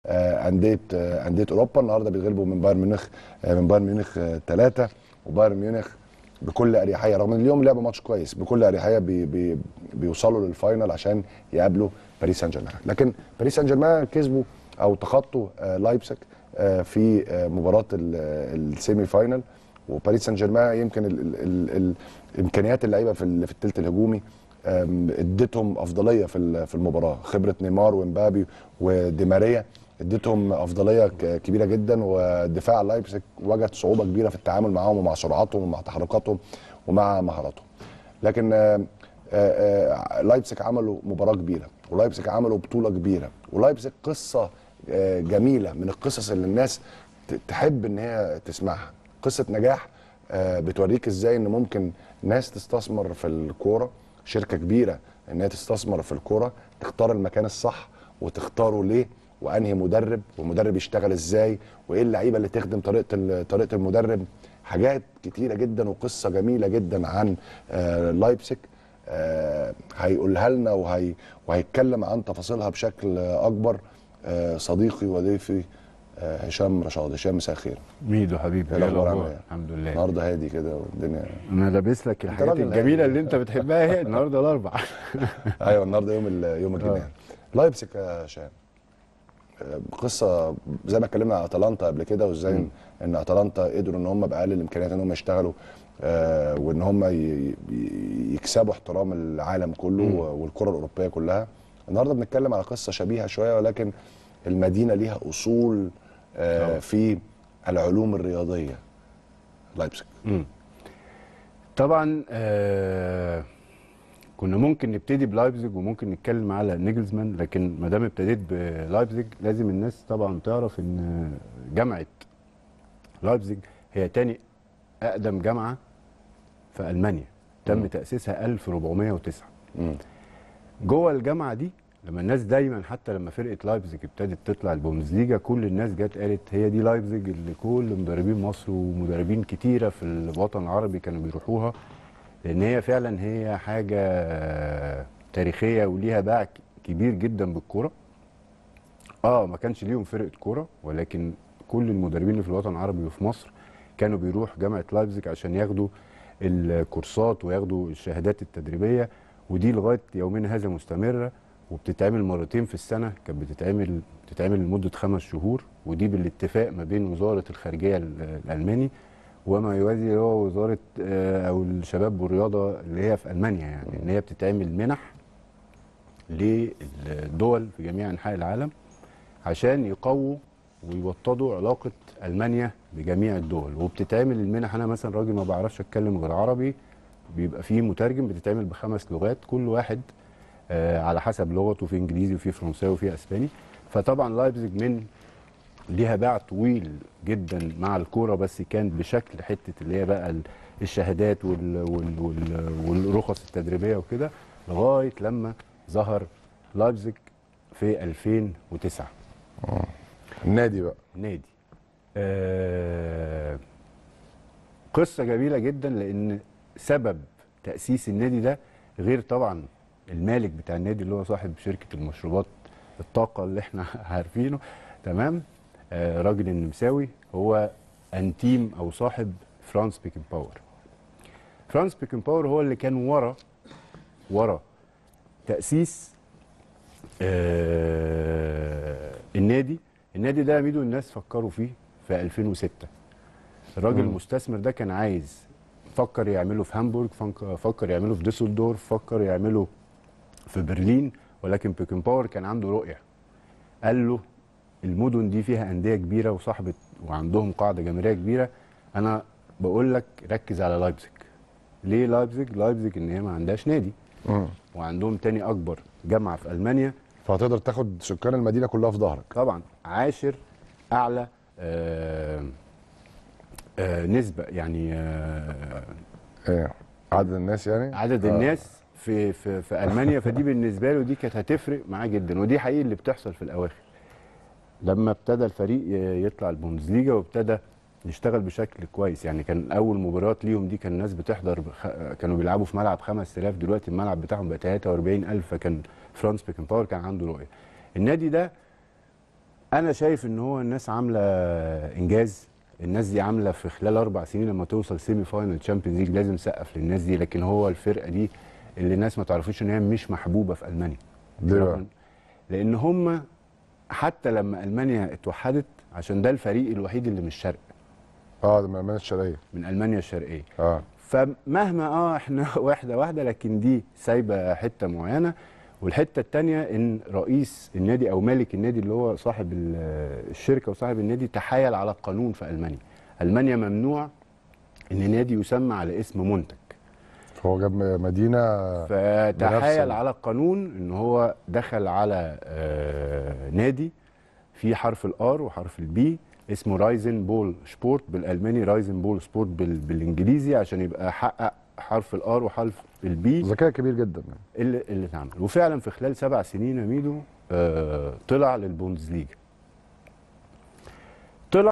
آه، انديه آه، انديه اوروبا النهارده بيتغلبوا من بايرن ميونخ آه، من بايرن ميونخ ثلاثه وبايرن ميونخ بكل اريحيه رغم ان اليوم لعبوا ماتش كويس بكل اريحيه بي بي بيوصلوا للفاينل عشان يقابلوا باريس سان جيرمان لكن باريس سان جيرمان كسبوا او تخطوا آه، لايبسك آه، في آه، مباراه ال- السيمي فاينل وباريس سان جيرمان يمكن ال ال ال ال امكانيات اللعيبه في ال- في الثلث الهجومي آم، ادتهم افضليه في ال- في المباراه خبره نيمار ومبابي ودي ماريا ادتهم افضليه ك- كبيره جدا ودفاع لايبزيج وجد صعوبه كبيره في التعامل معاهم ومع سرعاتهم ومع تحركاتهم ومع مهاراتهم لكن آه، آه، آه، لايبزيج عملوا مباراه كبيره ولايبزيج عملوا بطوله كبيره ولايبزيج قصه آه، جميله من القصص اللي الناس ت- تحب ان هي تسمعها قصه نجاح آه، بتوريك ازاي ان ممكن ناس تستثمر في الكوره شركه كبيره ان هي تستثمر في الكوره تختار المكان الصح وتختاره ليه وانهي مدرب والمدرب يشتغل ازاي وايه اللعيبه اللي تخدم طريقه ال- طريقه المدرب حاجات كتيره جدا وقصه جميله جدا عن آه، لايبسك آه، هيقولها لنا وهي وهيتكلم عن تفاصيلها بشكل آه، اكبر آه، صديقي وضيفي آه، هشام رشاد هشام مساء الخير ميدو حبيبي إيه إيه الأخبار الأخبار؟ عامل إيه؟ الحمد لله النهارده هادي كده والدنيا انا لابس لك الحاجات راجل الجميله هادي. اللي انت بتحبها هي النهارده الاربع ايوه النهارده يوم ال- يوم الجنان لايبسك يا هشام آه، قصه زي ما اتكلمنا على اتلانتا قبل كده وازاي إن- ان اتلانتا قدروا ان هم باقل الامكانيات ان هم يشتغلوا آه، وان هم ي- ي- يكسبوا احترام العالم كله مم. والكره الاوروبيه كلها النهارده بنتكلم على قصه شبيهه شويه ولكن المدينه ليها اصول آه، طبعا. في العلوم الرياضيه لايبسك مم. طبعا آه كنا ممكن نبتدي بلايبزيج وممكن نتكلم على نيجلزمان لكن ما دام ابتديت بلايبزيج لازم الناس طبعا تعرف ان جامعه لايبزيج هي تاني اقدم جامعه في المانيا تم مم. تاسيسها 1409 مم. جوه الجامعه دي لما الناس دايما حتى لما فرقه لايبزيج ابتدت تطلع البوندسليجا كل الناس جت قالت هي دي لايبزيج اللي كل مدربين مصر ومدربين كتيره في الوطن العربي كانوا بيروحوها لان هي فعلا هي حاجه تاريخيه وليها باع كبير جدا بالكوره اه ما كانش ليهم فرقه كوره ولكن كل المدربين اللي في الوطن العربي وفي مصر كانوا بيروح جامعه لايبزيج عشان ياخدوا الكورسات وياخدوا الشهادات التدريبيه ودي لغايه يومنا هذا مستمره وبتتعمل مرتين في السنه كانت بتتعمل بتتعمل لمده خمس شهور ودي بالاتفاق ما بين وزاره الخارجيه ال- الالماني وما يوازي اللي هو وزاره آه، او الشباب والرياضه اللي هي في المانيا يعني ان هي بتتعمل منح للدول في جميع انحاء العالم عشان يقووا ويوطدوا علاقه المانيا بجميع الدول وبتتعمل المنح انا مثلا راجل ما بعرفش اتكلم غير عربي بيبقى فيه مترجم بتتعمل بخمس لغات كل واحد آه على حسب لغته في انجليزي وفي فرنساوي وفي اسباني فطبعا لايبزيج من ليها باع طويل جدا مع الكوره بس كان بشكل حته اللي هي بقى ال- الشهادات وال وال وال والرخص التدريبيه وكده لغايه لما ظهر لايبزيج في 2009 النادي بقى نادي آه قصة جميلة جدا لأن سبب تأسيس النادي ده غير طبعا المالك بتاع النادي اللي هو صاحب شركة المشروبات الطاقة اللي احنا عارفينه تمام آه راجل النمساوي هو أنتيم أو صاحب فرانس بيكن باور فرانس بيكن باور هو اللي كان ورا ورا تأسيس آه النادي النادي ده يا ميدو الناس فكروا فيه في 2006 الراجل مم. المستثمر ده كان عايز فكر يعمله في هامبورغ فك- فكر يعمله في ديسلدورف فكر يعمله في برلين ولكن بيكن باور كان عنده رؤية قال له المدن دي فيها أندية كبيرة وصاحبة وعندهم قاعدة جماهيرية كبيرة أنا بقول لك ركز على لايبزيج ليه لايبزيج؟ لايبزيج إن هي ما عندهاش نادي مم. وعندهم تاني أكبر جامعة في ألمانيا فهتقدر تاخد سكان المدينه كلها في ظهرك طبعا عاشر اعلى آه آه نسبه يعني آه ايه عدد الناس يعني عدد آه. الناس في في في المانيا فدي بالنسبه له دي كانت هتفرق معاه جدا ودي حقيقي اللي بتحصل في الاواخر لما ابتدى الفريق ي- يطلع البوندسليجا وابتدى يشتغل بشكل كويس يعني كان اول مباريات ليهم دي كان الناس بتحضر بخ... كانوا بيلعبوا في ملعب 5000 دلوقتي الملعب بتاعهم بقى 43000 فكان فرانس بيكن باور كان عنده رؤيه النادي ده انا شايف ان هو الناس عامله انجاز الناس دي عامله في خلال اربع سنين لما توصل سيمي فاينل تشامبيونز ليج لازم سقف للناس دي لكن هو الفرقه دي اللي الناس ما تعرفوش ان هي مش محبوبه في المانيا ليه بقى؟ رغم- لان هم حتى لما المانيا اتوحدت عشان ده الفريق الوحيد اللي مش شرق اه ده من المانيا الشرقيه من المانيا الشرقيه اه فمهما اه احنا واحده واحده لكن دي سايبه حته معينه والحته الثانيه ان رئيس النادي او مالك النادي اللي هو صاحب ال- الشركه وصاحب النادي تحايل على القانون في المانيا المانيا ممنوع ان نادي يسمى على اسم منتج فهو جاب مدينه فتحايل ال- على القانون ان هو دخل على آه، نادي فيه حرف الار وحرف البي اسمه رايزن بول سبورت بالالماني رايزن بول سبورت بال- بالانجليزي عشان يبقى حقق حرف الار وحرف البي ذكاء كبير جدا اللي اللي اتعمل وفعلا في خلال سبع سنين يا ميدو آه طلع للبوندسليجا